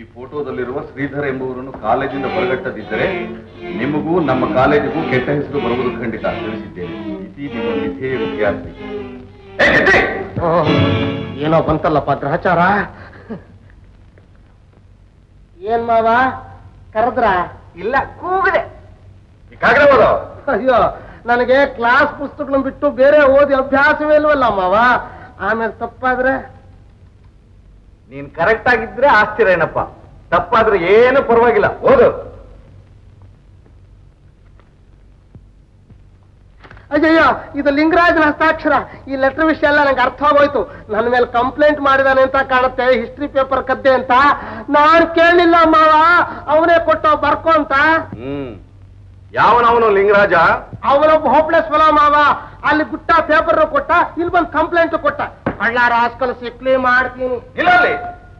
ಫೋಟೋದಲ್ಲಿರುವ ಶ್ರೀಧರ್ ಎಂಬುವರನ್ನು ಕಾಲೇಜಿಂದ ಹೊರಗಟ್ಟದಿದ್ದರೆ ನಿಮಗೂ ನಮ್ಮ ಕಾಲೇಜಿಗೂ ಕೆಟ್ಟ ಹೆಸರು ಬರುವುದು ಖಂಡಿತ ತಿಳಿಸಿದ್ದೇನೆ ಇತಿ ನಿಮ್ಮ ವಿಧೇಯ ವಿದ್ಯಾರ್ಥಿ ಏ, ಗೆದ್ದೆ! ಏನೋ ಬಂತಲ್ಲಪ್ಪ ಗ್ರಹಚಾರ ಏನ್ ಮಾವ ಕರೆದ್ರ ಇಲ್ಲ ಕೂಗದೆ ಈ ಕಾಗದ ಓದೋ. ಅಯ್ಯೋ ನನಗೆ ಕ್ಲಾಸ್ ಪುಸ್ತಕಗಳನ್ನ ಬಿಟ್ಟು ಬೇರೆ ಓದಿ ಅಭ್ಯಾಸವೇ ಇಲ್ವಲ್ಲ ಮಾವ ಆಮೇಲೆ ತಪ್ಪಾದ್ರೆ ನೀನ್ ಕರೆಕ್ಟ್ ಆಗಿದ್ರೆ ಆಶ್ಚರ್ಯನಪ್ಪ ತಪ್ಪಾದ್ರೆ ಏನು ಪರವಾಗಿಲ್ಲ ಓದು ಅಯ್ಯಯ್ಯೋ ಇದು ಲಿಂಗರಾಜನ ಹಸ್ತಾಕ್ಷರ ಈ ಲೆಟರ್ ವಿಷಯ ಎಲ್ಲ ನಂಗೆ ಅರ್ಥ ಆಗೋಯ್ತು ನನ್ನ ಮೇಲೆ ಕಂಪ್ಲೇಂಟ್ ಮಾಡಿದಾನೆ ಅಂತ ಕಾಣುತ್ತೆ ಹಿಸ್ಟ್ರಿ ಪೇಪರ್ ಕದ್ದೆ ಅಂತ ನಾನ್ ಕೇಳಲಿಲ್ಲ ಮಾವ ಅವನೇ ಕೊಟ್ಟ ಬರ್ಕೊ ಅಂತ ಹ್ಮ್ ಯಾವನವನು ಲಿಂಗರಾಜ ಅವನೊಬ್ಬ ಹೋಪ್ಲೆಸ್ ಫಲ ಮಾವ ಅಲ್ಲಿ ಗುಟ್ಟ ಪೇಪರ್ ಕೊಟ್ಟ ಇಲ್ಲಿ ಬಂದು ಕಂಪ್ಲೇಂಟ್ ಕೊಟ್ಟ ಕಳ್ಳಾರ ಹಾಸ್ಕಲ್ ಸಿಕ್ಲಿ ಮಾಡ್ತೀನಿ ಇಲ್ಲಲ್ಲಿ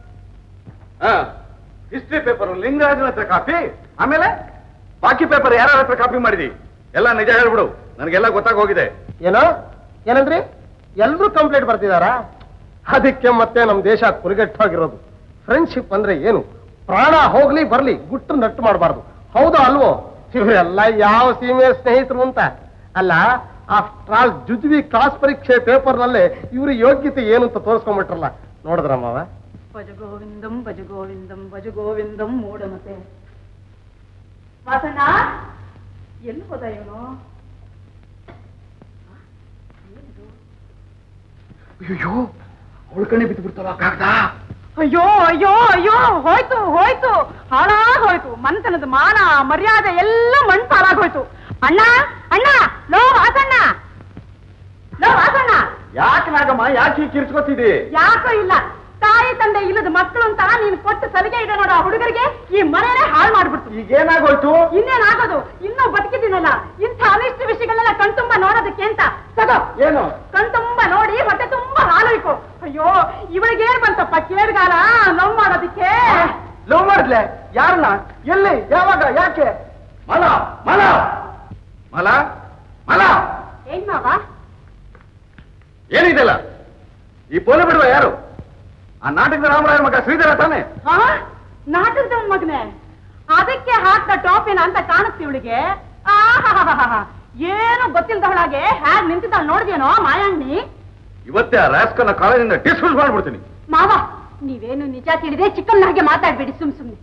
ಹಿಸ್ಟ್ರಿ ಪೇಪರ್ ಲಿಂಗರಾಜನ ಹತ್ರ ಕಾಪಿ ಆಮೇಲೆ ಬಾಕಿ ಪೇಪರ್ ಯಾರ ಹತ್ರ ಕಾಪಿ ಮಾಡಿದಿ ಎಲ್ಲ ನಿಜ ಹೇಳ್ಬಿಡು ನನಗೆಲ್ಲ ಗೊತ್ತಾಗೋಗಿದೆ ಏನೋ ಏನಂದ್ರಿ ಎಲ್ರೂ ಕಂಪ್ಲೇಂಟ್ ಬರ್ತಿದಾರಾ ಅದಕ್ಕೆ ಮತ್ತೆ ನಮ್ ದೇಶ ಕುರಿಗೆಟ್ಟೋಗಿರೋದು ಫ್ರೆಂಡ್ಶಿಪ್ ಅಂದ್ರೆ ಏನು ಪ್ರಾಣ ಹೋಗ್ಲಿ ಬರ್ಲಿ ಗುಟ್ಟು ನಟ್ಟು ಮಾಡಬಾರ್ದು ಹೌದಾ ಅಲ್ವೋ ಇವರೆಲ್ಲ ಯಾವ ಸೀಮೆ ಸ್ನೇಹಿತರು ಅಂತ ಅಲ್ಲ ಆಫ್ಟರ್ ಆಲ್ ಜುಜ್ವಿ ಕ್ಲಾಸ್ ಪರೀಕ್ಷೆ ಪೇಪರ್ ನಲ್ಲೇ ಇವ್ರ ಯೋಗ್ಯತೆ ಏನು ಅಂತ ತೋರಿಸ್ಕೊಂಡ್ಬಿಟ್ರಲ್ಲ ನೋಡಿದ್ರ ಮಾವ ಭಜ ಗೋವಿಂದಂ ಭಜ ಗೋವಿಂದಂ ಭಜ ಗೋವಿಂದಂ ಮೂಢಮತೆ ವಾಸಣ್ಣ ಎಲ್ಲಿ ಹೋದ ಇವನು ಅಯ್ಯೋ ಅವಳ ಕಣ್ಣೆ ಬಿದ್ದು ಬಿಡ್ತಾವ ಕಾಗ್ದ ಅಯ್ಯೋ ಅಯ್ಯೋ ಅಯ್ಯೋ ಹೋಯ್ತು ಹೋಯ್ತು ಹಾಳಾಗ್ ಹೋಯ್ತು ಮನ್ತನದ ಮಾನ ಮರ್ಯಾದೆ ಎಲ್ಲ ಮಣ್ ಪಾಲಾಗೋಯ್ತು ಅಣ್ಣ ಅಣ್ಣ ಲೋ ವಾಸಣ್ಣ ಲೋ ವಾಸಣ್ಣ ಯಾಕೆ ನಾಗಮ್ಮ ಯಾಕೆ ಹೀಗೆ ಕಿರ್ಚ್ಕೊತಿದಿ ಯಾಕೋ ಇಲ್ಲ ತಾಯಿ ತಂದೆ ಇಲ್ಲದ ಮಕ್ಕಳು ಅಂತ ನೀನು ಕೊಟ್ಟು ಸಲಿಗೆ ಇದೆ ನೋಡು ಆ ಹುಡುಗರಿಗೆ ಈ ಮನೆನೇ ಹಾಳು ಮಾಡ್ಬಿಡ್ತು ಈಗೇನಾಗೋಯ್ತು ಇನ್ನೇನಾಗೋದು ಇನ್ನೂ ಬದುಕಿದ್ದೀನಲ್ಲ ಇಂಥ ಅನಿಷ್ಟ ವಿಷಯಗಳನ್ನೆಲ್ಲ ಕಣ್ತುಂಬ ನೋಡೋದಕ್ಕೆ ಅಂತ ತಗೋ ಏನು ಕಣ್ತುಂಬ ನೋಡಿ ಹೊಟ್ಟೆ ತುಂಬಾ ಹಾಲೋಯ್ತು ಅಯ್ಯೋ ಇವಳಿಗೆ ಏನ್ ಬಂತಪ್ಪ ಕೇಳ್ಗಾಲ ನೋವು ಮಾಡೋದಕ್ಕೆ ಲವ್ ಮಾಡಿದ್ಲೆ ಯಾರನ್ನ ಎಲ್ಲಿ ಯಾವಾಗ ಯಾಕೆ ಮಲ ಮಲ ಮಲ ಮಲ ಏನ್ ಮಾವ ಏನಿದೆಲ್ಲ ಈ ಪೋಲೆ ಬಿಡುವ ಯಾರು ಆ ನಾಟಕದ ರಾಮರಾಯರ ಮಗ ಶ್ರೀಧರ ತಾನೆ ಆ? ನಾಟಕದ ಮಗನೆ ಅದಕ್ಕೆ ಹಾಕ್ದ ಟಾಪಿನ ಅಂತ ಕಾಣಿಸ್ತಿ ಇವಳಿಗೆ ಆಹಾಹಾಹಾಹಾ. ಏನು ಗೊತ್ತಿಲ್ದವಳಾಗೆ ಹ್ಯಾಗ್ ನಿಂತಿದ್ದಾಳ ನೋಡಿದೇನೋ ಮಾಯಾಣ್ಣಿ ಇವತ್ತೇ ಆ ರಾಸ್ಕನ್ನ ಕಾಲೇಜಿಂದ ಡಿಸ್ಮಿಸ್ ಮಾಡ್ಬಿಡ್ತೀನಿ ಮಾವ ನೀವೇನು ನಿಜ ತಿಳಿದೆ ಚಿಕ್ಕಮ್ಮನ ಹಾಗೆ ಮಾತಾಡ್ಬೇಡಿ ಸುಮ್ ಸುಮ್ನೆ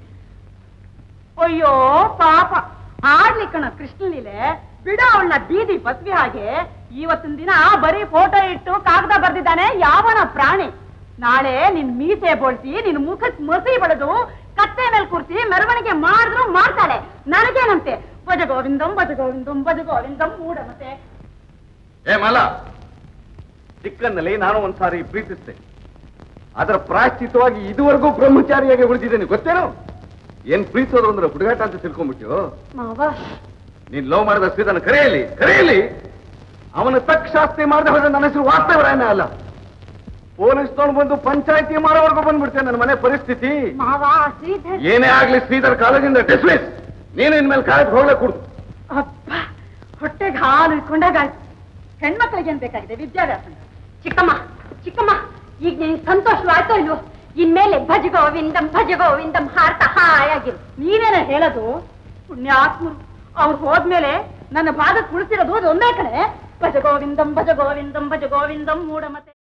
ಅಯ್ಯೋ ಪಾಪ ಆಡ್ಲಿ ಕಣ ಕೃಷ್ಣಲೀಲೆ ಬಿಡ ಅವಳನ್ನ ಬೀದಿ ಬಸ್ವಿ ಹಾಗೆ ಇವತ್ತಿನ ದಿನ ಬರೀ ಫೋಟೋ ಇಟ್ಟು ಕಾಗದ ಬರ್ದಿದ್ದಾನೆ ಯಾವನ ಪ್ರಾಣಿ ನಾಳೆ ನಿನ್ ಮೀಸೆ ಬೋಳ್ಸಿ ನಿನ್ ಮುಖಕ್ ಮಸಿ ಬಡದು ಕತ್ತೆ ಮೇಲೆ ಕೂರ್ಸಿ ಮೆರವಣಿಗೆ ಮಾಡಿದ್ರು ಮಾಡ್ತಾಳೆ ನನಗೇನಂತೆ ಭಜ ಗೋವಿಂದಂ ಭಜ ಗೋವಿಂದಂ ಭಜ ಗೋವಿಂದಂ ಮೂಢ ಮತ್ತೆ ಏ ಮಲ ಚಿಕ್ಕನ್ನಲ್ಲಿ ನಾನು ಒಂದ್ಸಾರಿ ಪ್ರೀತಿಸಿದೆ ಅದರ ಪ್ರಾಶ್ಚಿತವಾಗಿ ಇದುವರೆಗೂ ಬ್ರಹ್ಮಚಾರಿಯಾಗಿ ಉಳಿದಿದ್ದೇನೆ ಗೊತ್ತೇನು ಏನ್ ಪ್ರೀತಿಸೋದು ಅಂದ್ರೆ ಹುಡುಗಾಟ ಅಂತ ತಿಳ್ಕೊಂಡ್ಬಿಟ್ಟು ಮಾವ ನೀನ್ ಲವ್ ಮಾಡಿದ ಶ್ರೀಧನ ಕರೆಯಲಿ ಕರೆಯಲಿ ಅವನ ತಕ್ಕ ಶಾಸ್ತಿ ಮಾಡದೆ ಹೋದ್ರೆ ನನ್ನ ಹೆಸರು ವಾಸ್ತವರಾಯನೇ ಅಲ್ಲ ಪೊಲೀಸ್ ತಗೊಂಡು ಬಂದು ಪಂಚಾಯತಿ ಮಾಡೋವರೆಗೂ ಬಂದ್ಬಿಡ್ತೇನೆ ನನ್ನ ಮನೆ ಪರಿಸ್ಥಿತಿ ಮಾವ ಶ್ರೀಧರ್ ಏನೇ ಆಗ್ಲಿ ಶ್ರೀಧರ್ ಕಾಲೇಜಿಂದ ಡಿಸ್ಮಿಸ್ ನೀನು ಇನ್ಮೇಲೆ ಕಾಲೇಜ್ ಹೋಗ್ಲೇ ಕೊಡು ಅಪ್ಪ ಹೊಟ್ಟೆಗೆ ಹಾಲು ಇಟ್ಕೊಂಡಾಗ ಹೆಣ್ಮಕ್ಳಿಗೆ ಏನ್ ಬೇಕಾಗಿದೆ ವಿದ್ಯಾಭ್ಯಾಸ ಚಿಕ್ಕಮ್ಮ ಚಿಕ್ಕಮ್ಮ ಈಗ ನೀನ್ ಸಂತೋಷವಾಯ್ತೋ ಇಲ್ವೋ ಇನ್ಮೇಲೆ ಭಜ ಗೋವಿಂದಂ ಭಜ ಗೋವಿಂದಂ ಹಾಡ್ತಾ ಹಾಯಾಗಿರು ನೀನೇನ ಹೇಳೋದು ಪುಣ್ಯಾತ್ಮರು ಅವ್ರು ಹೋದ್ಮೇಲೆ ನನ್ನ ಭಾಗಕ್ಕೆ ಉಳಿಸಿರೋದು ಅದು ಒಂದೇ ಕಡೆ ಭಜ ಗೋವಿಂದಂ ಭಜ ಗೋವಿಂದಂ ಭಜ ಗೋವಿಂದಂ ಮೂಢ ಮತ್ತೆ